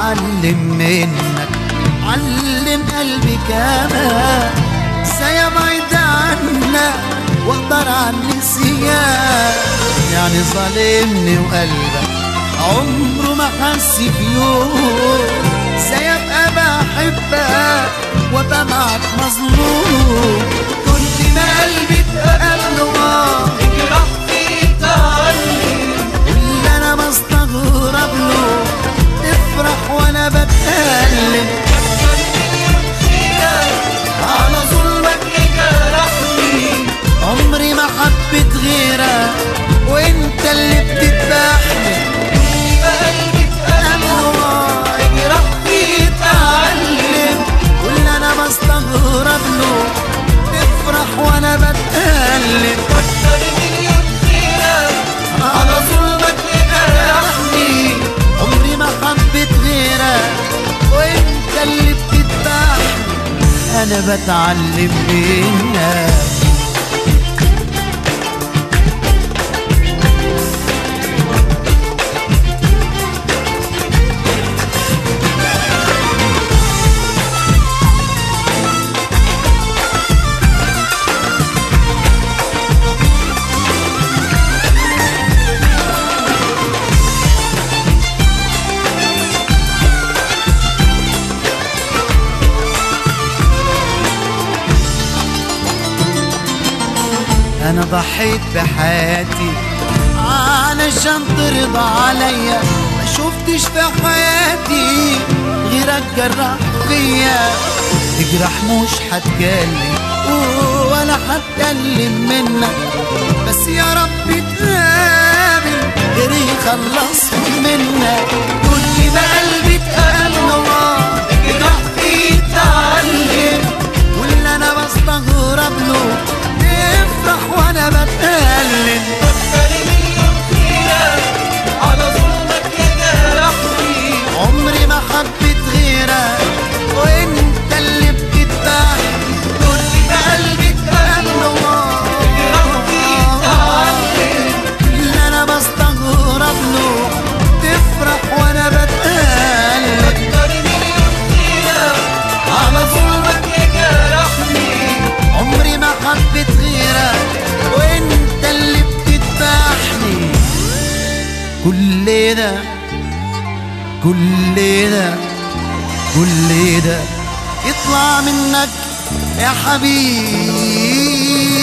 بتعلم منك علم قلبي كمان ازاي ابعد عنك واقدر عن نسيان يعني ظالمني وقلبك عمره ما حس في يوم ازاي ابقى بحبك وابقى معك مظلوم كل ما قلبي اتقابله اه اجرح في تعلم اللي انا بستغرب له تفرح وانا بتكلم كسر مليون خيال على ظلمك جرحني عمري ما حبيت غيرك وانت اللي بتذبحني قلبي اتقلب اجرح في تعلم واللي انا بستغرب له تفرح وانا بتكلم كسر مليون خيال على ظلمك جرحني عمري ما حبيت غيرك وانت اللي بتذبحني انا بتعلم منك انا ضحيت بحياتي علشان ترضى عليا ما شفتش في حياتي غيرك جرح فيا تجرح مش هتكلم ولا هتكلم منك بس يا رب تقابل غيري يخلص منك كل ما قلبي اتقل اجرح في تعلم واللي انا بستغرب له تفرح وانا بتقلب كسر مليون خيال على ظلمك جرحني عمري ما حبيت غيرك وانت اللي بتذبح كل ما قلبي اتقلب اجرح في تعلم اللي انا بستغرب له تفرح وانا بتقلب كسر مليون خيال على ظلمك جرحني عمري ما حبيت غيرك وانت اللي بتذبحني كل ده كل ده كل ده يطلع منك يا حبيبي